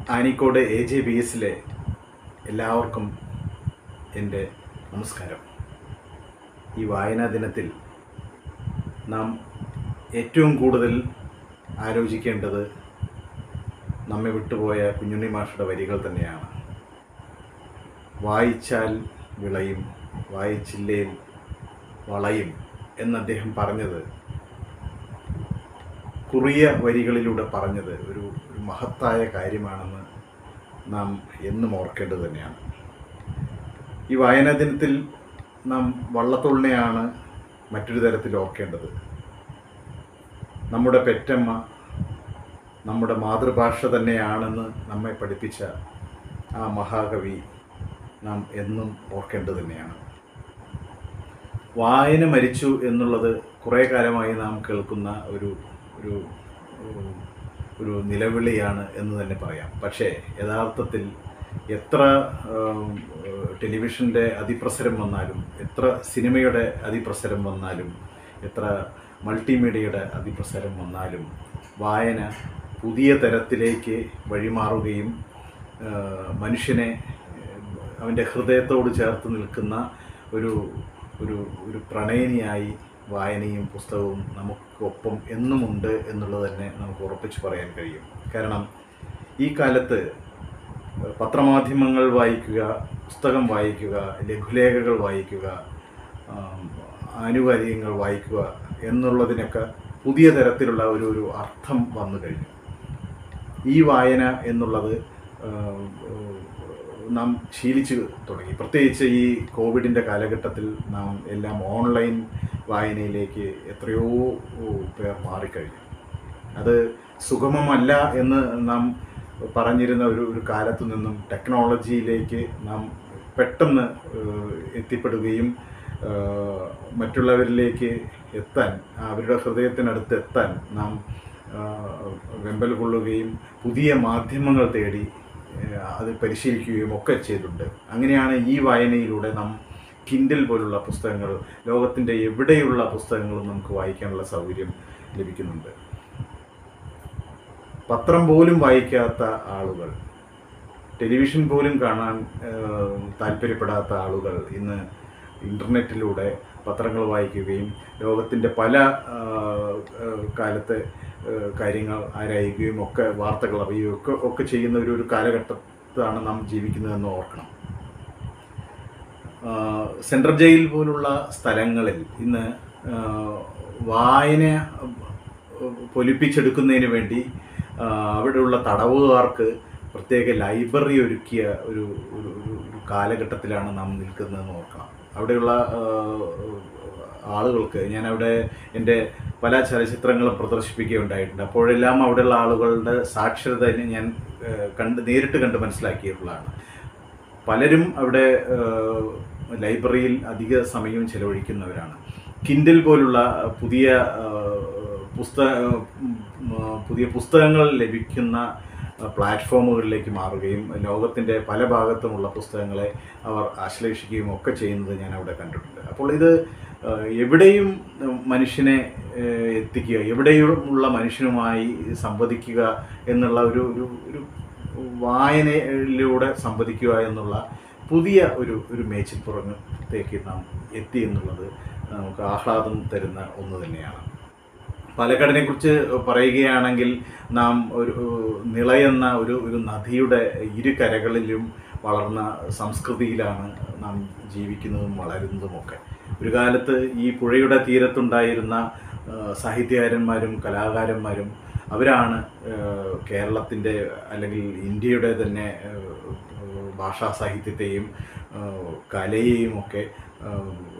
Anikode A J B എസിലെ എല്ലാവർക്കും എൻ്റെ നമസ്കാരം ഈ വായനാ ദിനത്തിൽ നാം ഏറ്റവും കൂടുതൽ ആലോചിക്കേണ്ടത് നമ്മെ വിട്ടുപോയ കുഞ്ഞുണ്ണി മാഷയുടെ വരികൾ തന്നെയാണ് വായിച്ചാൽ വിളയും വായിച്ചില്ലേൽ വളയും എന്ന് അദ്ദേഹം പറഞ്ഞത് കുറിയ വരികളിലൂടെ പറഞ്ഞത് ഒരു ഒരു മഹത്തായ കാര്യമാണെന്ന് നാം എന്നും ഓർക്കേണ്ടത് തന്നെയാണ് ഈ വായനാ ദിനത്തിൽ നാം വള്ളത്തോളിനെയാണ് മറ്റൊരു തരത്തിൽ ഓർക്കേണ്ടത് നമ്മുടെ പെറ്റമ്മ നമ്മുടെ മാതൃഭാഷ തന്നെയാണെന്ന് നമ്മെ പഠിപ്പിച്ച ആ മഹാകവി നാം എന്നും ഓർക്കേണ്ടത് തന്നെയാണ് വായന മരിച്ചു എന്നുള്ളത് കുറേ കാലമായി നാം കേൾക്കുന്ന ഒരു ഒരു ഒരു- ഒരു നിലവിളിയാണ് എന്ന് തന്നെ പറയാം പക്ഷേ യഥാർത്ഥത്തിൽ എത്ര ആം, ഏഹ്, ടെലിവിഷൻ്റെ അതിപ്രസരം വന്നാലും എത്ര സിനിമയുടെ അതിപ്രസരം വന്നാലും എത്ര മൾട്ടിമീഡിയയുടെ അതിപ്രസരം വന്നാലും വായന പുതിയ തരത്തിലേക്ക് വഴിമാറുകയും ഏഹ്, മനുഷ്യനെ ഏഹ്, അവൻ്റെ ഹൃദയത്തോട് ചേർത്ത് നിൽക്കുന്ന ഒരു ഒരു ഒരു പ്രണയിനിയായി വായനയും പുസ്തകവും നമുക്കൊപ്പം എന്നുമുണ്ട് എന്നുള്ളത് തന്നെ നമുക്ക് ഉറപ്പിച്ച് പറയാൻ കഴിയും കാരണം ഈ കാലത്ത് പത്രമാധ്യമങ്ങൾ വായിക്കുക പുസ്തകം വായിക്കുക ലഘുലേഖകൾ വായിക്കുക ആം, ആനുകാലികങ്ങൾ വായിക്കുക എന്നുള്ളതിനൊക്കെ പുതിയ തരത്തിലുള്ള ഒരു ഒരു അർത്ഥം വന്നു കഴിഞ്ഞു ഈ വായന എന്നുള്ളത് ആം, നാം ശീലിച്ചു തുടങ്ങി പ്രത്യേകിച്ച് ഈ കോവിഡിൻ്റെ കാലഘട്ടത്തിൽ നാം എല്ലാം ഓൺലൈൻ വായനയിലേക്ക് എത്രയോ പേർ മാറിക്കഴിഞ്ഞു അത് സുഗമമല്ല എന്ന് നാം പറഞ്ഞിരുന്ന ഒരു ഒരു കാലത്തു നിന്നും ടെക്നോളജിയിലേക്ക് നാം പെട്ടെന്ന് ഏഹ്, എത്തിപ്പെടുകയും ഏഹ്, മറ്റുള്ളവരിലേക്ക് എത്താൻ അവരുടെ ഹൃദയത്തിനടുത്ത് എത്താൻ നാം ആഹ്, വെമ്പൽ കൊള്ളുകയും പുതിയ മാധ്യമങ്ങൾ തേടി ഏഹ്, അത് പരിശീലിക്കുകയും ഒക്കെ ചെയ്തിട്ടുണ്ട് അങ്ങനെയാണ് ഈ വായനയിലൂടെ നാം കിൻഡിൽ പോലുള്ള പുസ്തകങ്ങൾ ലോകത്തിൻ്റെ എവിടെയുള്ള പുസ്തകങ്ങളും നമുക്ക് വായിക്കാനുള്ള സൗകര്യം ലഭിക്കുന്നുണ്ട് പത്രം പോലും വായിക്കാത്ത ആളുകൾ ടെലിവിഷൻ പോലും കാണാൻ ഏഹ്, താല്പര്യപ്പെടാത്ത ആളുകൾ ഇന്ന് ഇൻ്റർനെറ്റിലൂടെ പത്രങ്ങൾ വായിക്കുകയും ലോകത്തിൻ്റെ പല ആഹ്, ഏഹ്, കാലത്തെ ഏഹ്, കാര്യങ്ങൾ ആരായുകയും ഒക്കെ വാർത്തകൾ അറിയുകയും ഒക്കെ ഒക്കെ ചെയ്യുന്ന ഒരു ഒരു കാലഘട്ടത്താണ് നാം ജീവിക്കുന്നതെന്ന് ഓർക്കണം ആഹ്, സെൻട്രൽ ജയിൽ പോലുള്ള സ്ഥലങ്ങളിൽ ഇന്ന് ആഹ്, വായന പൊലിപ്പിച്ചെടുക്കുന്നതിന് വേണ്ടി ആഹ്, അവിടെയുള്ള തടവുകാർക്ക് പ്രത്യേക ലൈബ്രറി ഒരുക്കിയ ഒരു ഒരു ഒരു- ഒരു കാലഘട്ടത്തിലാണ് നാം നിൽക്കുന്നതെന്ന് ഓർക്കണം അവിടെയുള്ള ആഹ്, ആളുകൾക്ക് ഞാൻ അവിടെ എൻ്റെ പല ചലച്ചിത്രങ്ങളും പ്രദർശിപ്പിക്കുകയുണ്ടായിട്ടുണ്ട് അപ്പോഴെല്ലാം അവിടെയുള്ള ആളുകളുടെ സാക്ഷരത ഞാൻ ആഹ്, കണ്ട് നേരിട്ട് കണ്ട് മനസ്സിലാക്കിയിട്ടുള്ളതാണ് പലരും അവിടെ ആഹ്, ലൈബ്രറിയിൽ അധിക സമയവും ചെലവഴിക്കുന്നവരാണ് കിൻഡിൽ പോലുള്ള പുതിയ ആഹ്, പുസ്തക ഉം, ഉം, പുതിയ പുസ്തകങ്ങൾ ലഭിക്കുന്ന പ്ലാറ്റ്ഫോമുകളിലേക്ക് മാറുകയും ലോകത്തിൻ്റെ പല ഭാഗത്തുമുള്ള പുസ്തകങ്ങളെ അവർ ആശ്ലേഷിക്കുകയും ഒക്കെ ചെയ്യുന്നത് ഞാൻ അവിടെ കണ്ടിട്ടുണ്ട് അപ്പോൾ ഇത് ആഹ്, എവിടെയും മനുഷ്യനെ ആഹ്, എത്തിക്കുക എവിടെയുമുള്ള മനുഷ്യനുമായി സംവദിക്കുക എന്നുള്ള ഒരു ഒരു ഒരു വായനയിലൂടെ സംവദിക്കുക എന്നുള്ള പുതിയ ഒരു ഒരു മേച്ചിൽപ്പുറത്തേക്ക് നാം എത്തി എന്നുള്ളത് നമുക്ക് ആഹ്ലാദം തരുന്ന ഒന്ന് തന്നെയാണ് പാലക്കാടിനെ കുറിച്ച് പറയുകയാണെങ്കിൽ നാം ഒരു നിളയെന്ന ഒരു ഒരു നദിയുടെ ഇരു കരകളിലും വളർന്ന സംസ്കൃതിയിലാണ് നാം ജീവിക്കുന്നതും വളരുന്നതുമൊക്കെ ഒരു കാലത്ത് ഈ പുഴയുടെ തീരത്തുണ്ടായിരുന്ന ആ, സാഹിത്യകാരന്മാരും കലാകാരന്മാരും അവരാണ് കേരളത്തിൻ്റെ അല്ലെങ്കിൽ ഇന്ത്യയുടെ തന്നെ ആ, ഭാഷാ സാഹിത്യത്തെയും ആ, കലയെയും ഒക്കെ ആ,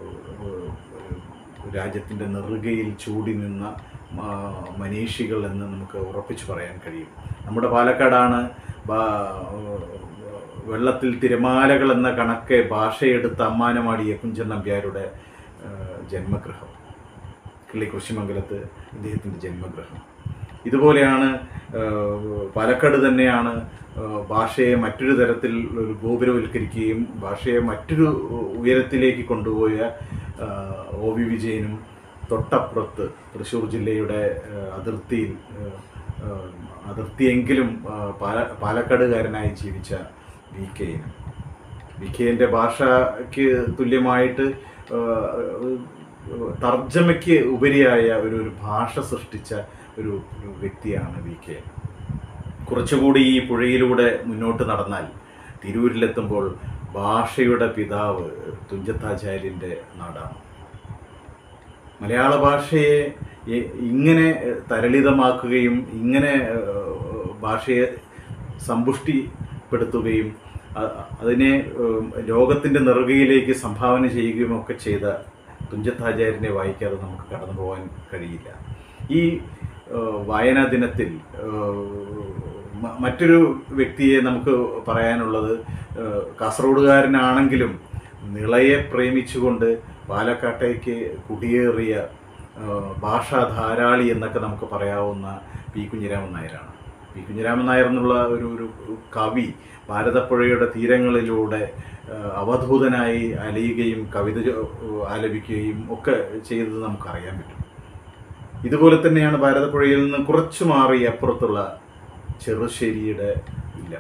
രാജ്യത്തിൻ്റെ നെറുകയിൽ ചൂടി നിന്ന ആ, മനീഷികൾ എന്ന് നമുക്ക് ഉറപ്പിച്ചു പറയാൻ കഴിയും നമ്മുടെ പാലക്കാടാണ് ബാ- വെള്ളത്തിൽ തിരമാലകൾ എന്ന കണക്കെ ഭാഷയെടുത്ത് അമ്മാനമാടിയ കുഞ്ചൻ നമ്പ്യാരുടെ ആ, ജന്മഗൃഹം കിള്ളി കൃഷിമംഗലത്ത് ഇദ്ദേഹത്തിൻ്റെ ജന്മഗൃഹം ഇതുപോലെയാണ് ആ, പാലക്കാട് തന്നെയാണ് ആ, ഭാഷയെ മറ്റൊരു തരത്തിൽ ഒരു ഗോപുരവൽക്കരിക്കുകയും ഭാഷയെ മറ്റൊരു ഉയരത്തിലേക്ക് കൊണ്ടുപോയ ആ, ഒ വി വിജയനും തൊട്ടപ്പുറത്ത് തൃശ്ശൂർ ജില്ലയുടെ ആ, അതിർത്തിയിൽ ആ, ആ, അതിർത്തിയെങ്കിലും ആ, പാല പാലക്കാടുകാരനായി ജീവിച്ച വി കെയിന് വി കെൻ്റെ ഭാഷയ്ക്ക് തുല്യമായിട്ട് ആ, തർജ്ജമയ്ക്ക് ഉപരിയായ ഒരു ഒരു ഭാഷ സൃഷ്ടിച്ച ഒരു ഒരു വ്യക്തിയാണ് വി കെ കുറച്ചുകൂടി ഈ പുഴയിലൂടെ മുന്നോട്ട് നടന്നാൽ തിരൂരിലെത്തുമ്പോൾ ഭാഷയുടെ പിതാവ് തുഞ്ചത്താചാര്യൻ്റെ നാടാണ് മലയാള ഭാഷയെ ഇ- ഇങ്ങനെ തരളിതമാക്കുകയും ഇങ്ങനെ ഏഹ്, ഭാഷയെ സമ്പുഷ്ടിപ്പെടുത്തുകയും അ- അതിനെ ഏഹ്, ലോകത്തിൻ്റെ നെറുകയിലേക്ക് സംഭാവന ചെയ്യുകയും ഒക്കെ ചെയ്ത തുഞ്ചത്താചാര്യനെ വായിക്കാതെ നമുക്ക് കടന്നു പോകാൻ കഴിയില്ല ഈ ഏഹ്, വായനാ ദിനത്തിൽ ഏഹ്, മ- മറ്റൊരു വ്യക്തിയെ നമുക്ക് പറയാനുള്ളത് ഏഹ്, കാസർഗോഡുകാരനാണെങ്കിലും നിളയെ പ്രേമിച്ചുകൊണ്ട് പാലക്കാട്ടേക്ക് കുടിയേറിയ ഏഹ്, ഭാഷാ ധാരാളി എന്നൊക്കെ നമുക്ക് പറയാവുന്ന പി കുഞ്ഞിരാമൻ നായരാണ് പി കുഞ്ഞിരാമൻ നായർ എന്നുള്ള ഒരു ഒരു കവി ഭാരതപ്പുഴയുടെ തീരങ്ങളിലൂടെ ഏഹ്, അവധൂതനായി അലിയുകയും കവിത ചൊ- ആലപിക്കുകയും ഒക്കെ ചെയ്തത് നമുക്കറിയാൻ പറ്റും ഇതുപോലെ തന്നെയാണ് ഭാരതപ്പുഴയിൽ നിന്ന് കുറച്ചു മാറി അപ്പുറത്തുള്ള ചെറുശ്ശേരിയുടെ ഇല്ലം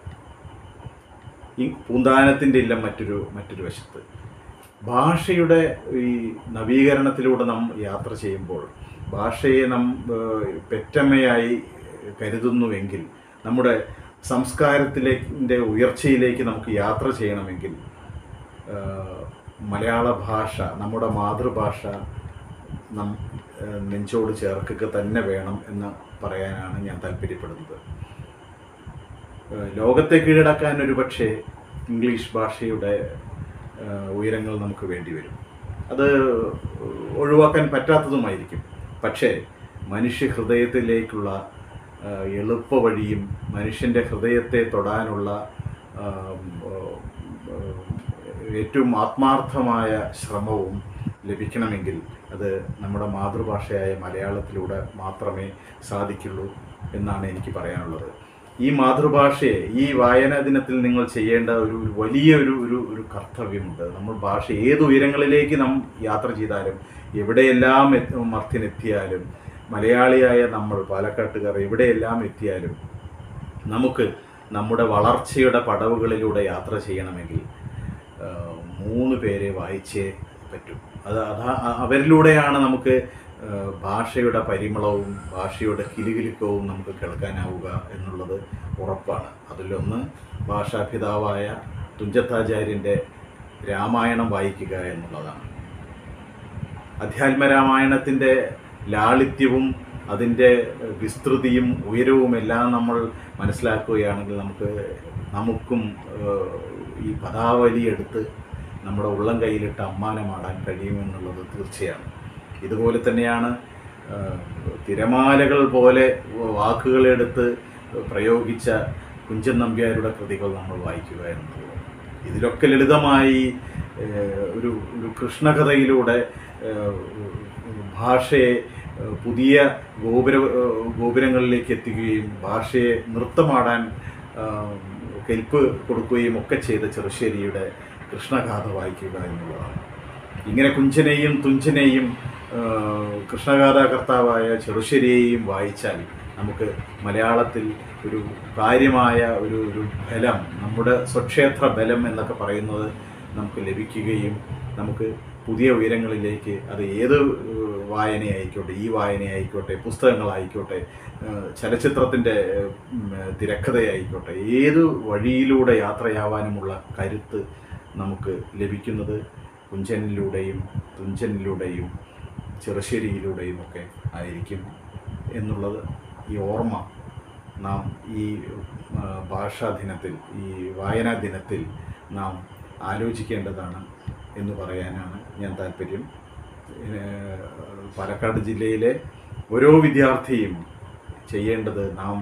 ഈ പൂന്താനത്തിൻ്റെ ഇല്ലം മറ്റൊരു മറ്റൊരു വശത്ത് ഭാഷയുടെ ഈ നവീകരണത്തിലൂടെ നാം യാത്ര ചെയ്യുമ്പോൾ ഭാഷയെ നാം ഏഹ്, പെറ്റമ്മയായി കരുതുന്നുവെങ്കിൽ നമ്മുടെ സംസ്കാരത്തിലേക്ക് ഉയർച്ചയിലേക്ക് നമുക്ക് യാത്ര ചെയ്യണമെങ്കിൽ ഏഹ്, മലയാള ഭാഷ നമ്മുടെ മാതൃഭാഷ നം ഏഹ്, നെഞ്ചോട് ചേർക്കുക തന്നെ വേണം എന്ന് പറയാനാണ് ഞാൻ താല്പര്യപ്പെടുന്നത് ഏഹ്, ലോകത്തെ കീഴടക്കാൻ ഒരു പക്ഷേ ഇംഗ്ലീഷ് ഭാഷയുടെ ഏഹ്, ഉയരങ്ങൾ നമുക്ക് വേണ്ടി വരും അത് ഒഴിവാക്കാൻ പറ്റാത്തതുമായിരിക്കും പക്ഷേ മനുഷ്യ ഹൃദയത്തിലേക്കുള്ള ഏഹ്, എളുപ്പ വഴിയും മനുഷ്യൻ്റെ ഹൃദയത്തെ തൊടാനുള്ള ആം, ഏഹ്, ഏഹ്, ഏറ്റവും ആത്മാർത്ഥമായ ശ്രമവും ലഭിക്കണമെങ്കിൽ അത് നമ്മുടെ മാതൃഭാഷയായ മലയാളത്തിലൂടെ മാത്രമേ സാധിക്കുള്ളൂ എന്നാണ് എനിക്ക് പറയാനുള്ളത് ഈ മാതൃഭാഷയെ ഈ വായനാ ദിനത്തിൽ നിങ്ങൾ ചെയ്യേണ്ട ഒരു ഒരു വലിയ ഒരു ഒരു ഒരു കർത്തവ്യമുണ്ട് നമ്മൾ ഭാഷ ഏത് ഉയരങ്ങളിലേക്ക് നാം യാത്ര ചെയ്താലും എവിടെയെല്ലാം എത്തി- മർത്തിനെത്തിയാലും മലയാളിയായ നമ്മൾ പാലക്കാട്ടുകാർ എവിടെയെല്ലാം എത്തിയാലും നമുക്ക് നമ്മുടെ വളർച്ചയുടെ പടവുകളിലൂടെ യാത്ര ചെയ്യണമെങ്കിൽ ആ, മൂന്ന് പേരെ വായിച്ചേ പറ്റൂ അത് അതാ അ- അവരിലൂടെയാണ് നമുക്ക് ആ, ഭാഷയുടെ പരിമളവും ഭാഷയുടെ കിലുകിലുക്കവും നമുക്ക് കേൾക്കാനാവുക എന്നുള്ളത് ഉറപ്പാണ് അതിലൊന്ന് ഭാഷാപിതാവായ തുഞ്ചത്താചാര്യൻ്റെ രാമായണം വായിക്കുക എന്നുള്ളതാണ് അധ്യാത്മരാമായണത്തിൻ്റെ ലാളിത്യവും അതിൻ്റെ വിസ്തൃതിയും ഉയരവും എല്ലാം നമ്മൾ മനസ്സിലാക്കുകയാണെങ്കിൽ നമുക്ക് നമുക്കും ഏഹ്, ഈ പദാവലി എടുത്ത് നമ്മുടെ ഉള്ളം കയ്യിലിട്ട് അമ്മാനമാടാൻ കഴിയുമെന്നുള്ളത് തീർച്ചയാണ് ഇതുപോലെ തന്നെയാണ് ഏഹ്, തിരമാലകൾ പോലെ വാക്കുകളെടുത്ത് പ്രയോഗിച്ച കുഞ്ചൻ നമ്പ്യാരുടെ കൃതികൾ നമ്മൾ വായിക്കുക എന്നുള്ളത് ഇതിലൊക്കെ ലളിതമായി ഏഹ്, ഒരു ഒരു കൃഷ്ണകഥയിലൂടെ ഏഹ്, ഭാഷയെ ഏഹ്, പുതിയ ഗോപുര ഏഹ്, ഗോപുരങ്ങളിലേക്ക് എത്തിക്കുകയും ഭാഷയെ നൃത്തമാടാൻ ആഹ്, കെൽപ്പ് കൊടുക്കുകയും ഒക്കെ ചെയ്ത ചെറുശ്ശേരിയുടെ കൃഷ്ണഗാഥ വായിക്കുക എന്നുള്ളതാണ് ഇങ്ങനെ കുഞ്ചനെയും തുഞ്ചനെയും ആഹ്, കൃഷ്ണഗാഥാകർത്താവായ ചെറുശ്ശേരിയെയും വായിച്ചാൽ നമുക്ക് മലയാളത്തിൽ ഒരു കാര്യമായ ഒരു ഒരു ബലം നമ്മുടെ സ്വക്ഷേത്ര ബലം എന്നൊക്കെ പറയുന്നത് നമുക്ക് ലഭിക്കുകയും നമുക്ക് പുതിയ ഉയരങ്ങളിലേക്ക് അത് ഏത് ഏഹ്, വായനയായിക്കോട്ടെ ഈ വായനയായിക്കോട്ടെ പുസ്തകങ്ങളായിക്കോട്ടെ ഏഹ്, ചലച്ചിത്രത്തിൻ്റെ ഉം, തിരക്കഥയായിക്കോട്ടെ ഏത് വഴിയിലൂടെ യാത്രയാവാനുമുള്ള കരുത്ത് നമുക്ക് ലഭിക്കുന്നത് കുഞ്ചനിലൂടെയും തുഞ്ചനിലൂടെയും ചെറുശ്ശേരിയിലൂടെയും ഒക്കെ ആയിരിക്കും എന്നുള്ളത് ഈ ഓർമ്മ നാം ഈ ആ, ഭാഷാ ദിനത്തിൽ ഈ വായനാ ദിനത്തിൽ നാം ആലോചിക്കേണ്ടതാണ് എന്ന് പറയാനാണ് ഞാൻ താല്പര്യം ഏഹ്, പാലക്കാട് ജില്ലയിലെ ഓരോ വിദ്യാർത്ഥിയും ചെയ്യേണ്ടത് നാം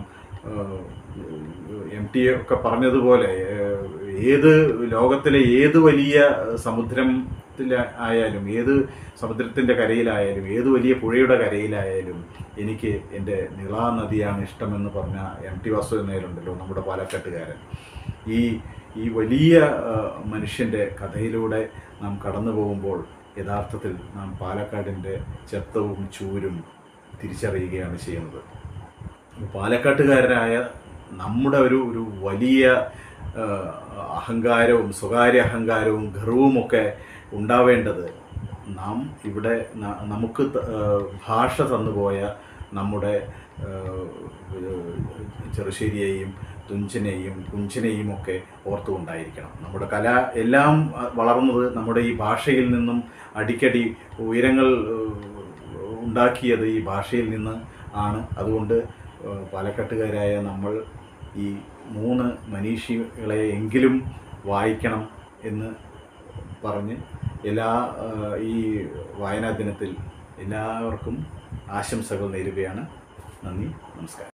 എം ടി ഒക്കെ പറഞ്ഞതുപോലെ ഏഹ്, ഏത് ലോകത്തിലെ ഏത് വലിയ സമുദ്രത്തിൽ ആയാലും ഏത് സമുദ്രത്തിൻ്റെ കരയിലായാലും ഏത് വലിയ പുഴയുടെ കരയിലായാലും എനിക്ക് എൻ്റെ നിളാ നദിയാണ് ഇഷ്ടമെന്ന് പറഞ്ഞ എം ടി വാസുദേവൻ നായരുണ്ടല്ലോ നമ്മുടെ പാലക്കാട്ടുകാരൻ ഈ ഈ വലിയ ആ, മനുഷ്യൻ്റെ കഥയിലൂടെ നാം കടന്നു പോകുമ്പോൾ യഥാർത്ഥത്തിൽ നാം പാലക്കാടിൻ്റെ ചെത്തവും ചൂരും തിരിച്ചറിയുകയാണ് ചെയ്യുന്നത് പാലക്കാട്ടുകാരനായ നമ്മുടെ ഒരു ഒരു വലിയ ആ, അഹങ്കാരവും സ്വകാര്യ അഹങ്കാരവും ഗർവവുമൊക്കെ ഉണ്ടാവേണ്ടത് നാം ഇവിടെ ന- നമുക്ക് ത- ആ, ഭാഷ തന്നുപോയ നമ്മുടെ ആ, ചെറുശ്ശേരിയെയും തുഞ്ചനെയും കുഞ്ചനെയും ഒക്കെ ഓർത്തുകൊണ്ടായിരിക്കണം നമ്മുടെ കല എല്ലാം ആ, വളർന്നത് നമ്മുടെ ഈ ഭാഷയിൽ നിന്നും അടിക്കടി ഉയരങ്ങൾ ആ, ഉണ്ടാക്കിയത് ഈ ഭാഷയിൽ നിന്ന് ആണ് അതുകൊണ്ട് ആ, പാലക്കാട്ടുകാരായ നമ്മൾ ഈ മൂന്ന് മനീഷികളെ എങ്കിലും വായിക്കണം എന്ന് പറഞ്ഞ് എല്ലാ ആ, ഈ വായനാ ദിനത്തിൽ എല്ലാവർക്കും ആശംസകൾ നേരുകയാണ് നന്ദി നമസ്കാരം